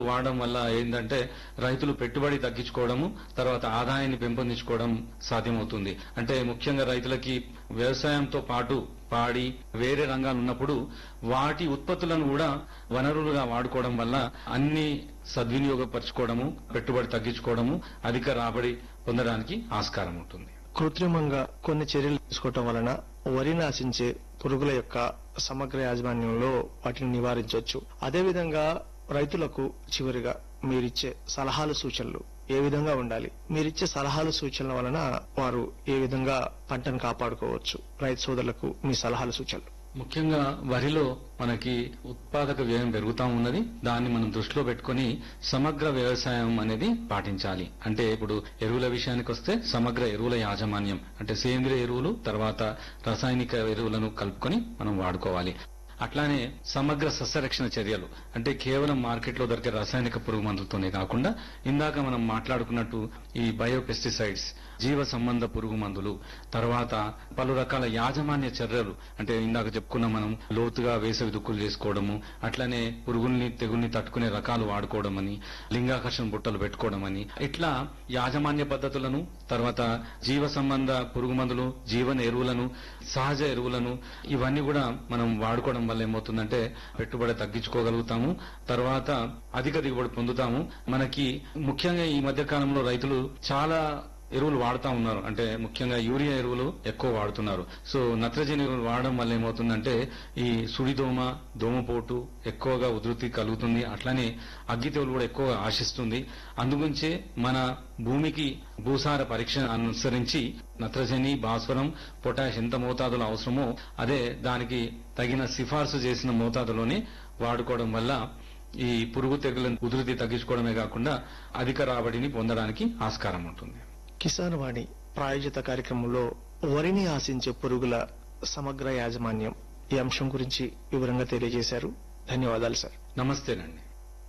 వాడడం వల్ల ఏంటంటే రైతులు పెట్టుబడి తగ్గించుకోవడము తర్వాత ఆదాయాన్ని పెంపొందించుకోవడం సాధ్యమవుతుంది అంటే ముఖ్యంగా రైతులకి వ్యవసాయంతో పాటు పాడి వేరే రంగాలు ఉన్నప్పుడు వాటి ఉత్పత్తులను కూడా వనరులుగా వాడుకోవడం వల్ల అన్ని సద్వినియోగపరచుకోవడము పెట్టుబడి తగ్గించుకోవడము అధిక రాబడి పొందడానికి ఆస్కారం ఉంటుంది కృత్రిమంగా కొన్ని చర్యలు తీసుకోవటం వలన వరి నాశించే పురుగుల యొక్క సమగ్ర యాజమాన్యంలో వాటిని నివారించవచ్చు అదేవిధంగా రైతులకు చివరిగా మీరిచ్చే సలహాలు సూచనలు ఏ విధంగా ఉండాలి మీరిచ్చే సలహాలు సూచనల వలన వారు ఏ విధంగా పంటను కాపాడుకోవచ్చు రైతు సోదరులకు మీ సలహాలు సూచనలు ముఖ్యంగా వరిలో మనకి ఉత్పాదక వ్యయం పెరుగుతా ఉన్నది దాన్ని మనం దృష్టిలో పెట్టుకొని సమగ్ర వ్యవసాయం అనేది పాటించాలి అంటే ఇప్పుడు ఎరువుల విషయానికి వస్తే సమగ్ర ఎరువుల యాజమాన్యం అంటే సేంద్రియ ఎరువులు తర్వాత రాసాయనిక ఎరువులను కలుపుకొని మనం వాడుకోవాలి అట్లానే సమగ్ర సస్యరక్షణ చర్యలు అంటే కేవలం మార్కెట్లో దొరికే రాసాయనిక పురుగు మందులతోనే కాకుండా ఇందాక మనం మాట్లాడుకున్నట్టు ఈ బయోపెస్టిసైడ్స్ జీవ సంబంధ పురుగు మందులు తర్వాత పలు రకాల యాజమాన్య చర్యలు అంటే ఇందాక చెప్పుకున్న మనం లోతుగా వేసవి దుక్కులు చేసుకోవడము అట్లనే పురుగుల్ని తెగుల్ని తట్టుకునే రకాలు వాడుకోవడం అని లింగాకర్షణ బుట్టలు పెట్టుకోవడం అని ఇట్లా యాజమాన్య పద్ధతులను తర్వాత జీవ సంబంధ పురుగు మందులు జీవన ఎరువులను సహజ ఎరువులను ఇవన్నీ కూడా మనం వాడుకోవడం వల్ల ఏమవుతుందంటే పెట్టుబడి తగ్గించుకోగలుగుతాము తర్వాత అధిక దిగుబడి పొందుతాము మనకి ముఖ్యంగా ఈ మధ్య కాలంలో రైతులు చాలా ఎరువులు వాడుతా ఉన్నారు అంటే ముఖ్యంగా యూరియా ఎరువులు ఎక్కువ వాడుతున్నారు సో నత్రజని ఎరువులు వాడడం వల్ల ఏమవుతుందంటే ఈ సుడిదోమ దోమపోటు ఎక్కువగా ఉధృతి కలుగుతుంది అట్లనే అగ్గి తెగులు కూడా ఎక్కువగా ఆశిస్తుంది అందుగురించే మన భూమికి భూసార పరీక్ష అనుసరించి నత్రజని భాస్వరం పొటాష్ ఎంత మోతాదులో అవసరమో అదే దానికి తగిన సిఫార్సు చేసిన మోతాదులోనే వాడుకోవడం వల్ల ఈ పురుగు తెగుల ఉధృతి తగ్గించుకోవడమే కాకుండా అధిక రాబడిని పొందడానికి ఆస్కారం ఉంటుంది కిసాన్ వాణి ప్రాయోజిత కార్యక్రమంలో వరిని ఆశించే పురుగుల సమగ్ర యాజమాన్యం ఈ అంశం గురించి వివరంగా తెలియజేశారు ధన్యవాదాలు సార్ నమస్తేనండి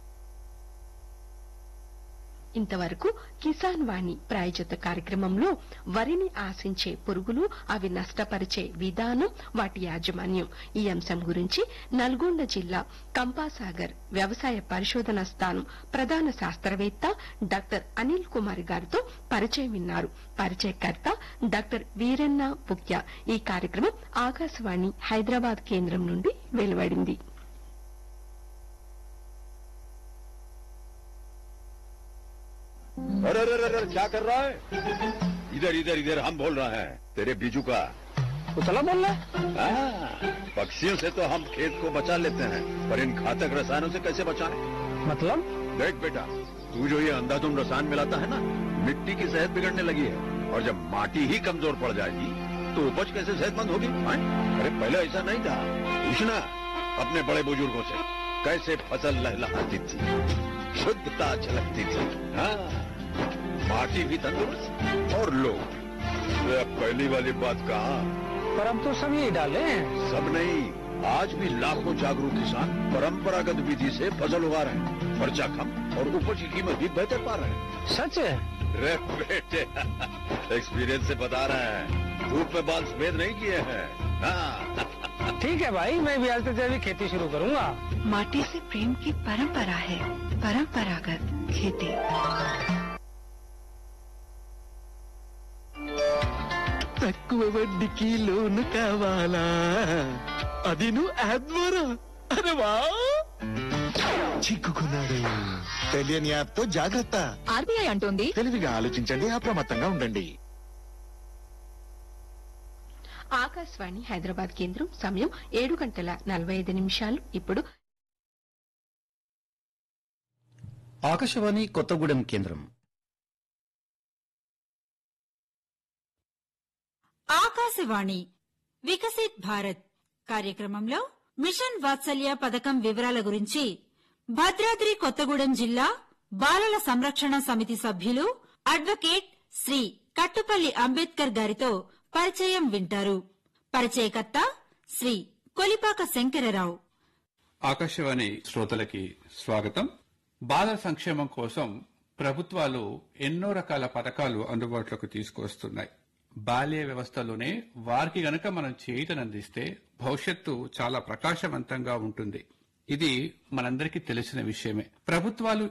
ఇంతవరకు కిసాన్ వాణి ప్రాయోజిత కార్యక్రమంలో వరిని ఆశించే పురుగులు అవి నష్టపరిచే విధానం వాటి యాజమాన్యం ఈ అంశం గురించి నల్గొండ జిల్లా కంపాసాగర్ వ్యవసాయ పరిశోధన స్థానం ప్రధాన శాస్త్రవేత్త డాక్టర్ అనిల్ కుమార్ గారితో పరిచయం విన్నారు పరిచయకర్త డాక్టర్ వీరన్న పుక్య ఈ కార్యక్రమం ఆకాశవాణి హైదరాబాద్ కేంద్రం నుండి వెలువడింది अरे अरे अरे अरे, क्या कर रहा है इधर इधर इधर हम बोल रहे हैं तेरे बीजू का उतला बोल हाँ, पक्षियों से तो हम खेत को बचा लेते हैं पर इन घातक रसायनों से कैसे बचाएं? मतलब देख बेटा तू जो ये अंधाधुंध रसायन मिलाता है ना मिट्टी की सेहत बिगड़ने लगी है और जब माटी ही कमजोर पड़ जाएगी तो उपज कैसे सेहतमंद होगी हाँ? अरे पहले ऐसा नहीं था पूछना अपने बड़े बुजुर्गों से कैसे फसल लहलहाती थी शुद्धता झलकती थी हाँ माटी भी तंदुरुस्त और लोग अरे अब पहली वाली बात कहा पर हम तो सब यही डाले हैं सब नहीं आज भी लाखों जागरूक किसान परंपरागत विधि से फसल उगा रहे हैं खर्चा कम और उपज की कीमत भी बेहतर पा रहे हैं सच है रे बेटे एक्सपीरियंस से बता रहे हैं धूप में बाल सफेद नहीं किए हैं हाँ ठीक है भाई मैं भी आज से जैविक खेती शुरू करूंगा माटी से प्रेम की परंपरा है परंपरागत खेती తక్కువ వడ్డీకి లోను కావాలా అది నువ్వు యాప్ ద్వారా అరే వా చిక్కుకున్నాడు తెలియని యాప్ తో జాగ్రత్త ఆర్బీఐ అంటోంది తెలివిగా ఆలోచించండి అప్రమత్తంగా ఉండండి ఆకాశవాణి హైదరాబాద్ కేంద్రం సమయం ఏడు గంటల నలభై ఐదు నిమిషాలు ఇప్పుడు ఆకాశవాణి కొత్తగూడెం కేంద్రం ఆకాశవాణి వికసిత్ భారత్ కార్యక్రమంలో మిషన్ వాత్సల్య పథకం వివరాల గురించి భద్రాద్రి కొత్తగూడెం జిల్లా బాలల సంరక్షణ సమితి సభ్యులు అడ్వకేట్ శ్రీ కట్టుపల్లి అంబేద్కర్ గారితో పరిచయం వింటారు పరిచయకర్త శ్రీ కొలిపాక శంకరరావు ఆకాశవాణి శ్రోతలకి స్వాగతం బాలల సంక్షేమం కోసం ప్రభుత్వాలు ఎన్నో రకాల పథకాలు అందుబాటులోకి తీసుకొస్తున్నాయి బాల్య వ్యవస్థలోనే వారికి గనక మనం చేయుతనందిస్తే భవిష్యత్తు చాలా ప్రకాశవంతంగా ఉంటుంది ఇది మనందరికీ తెలిసిన విషయమే ప్రభుత్వాలు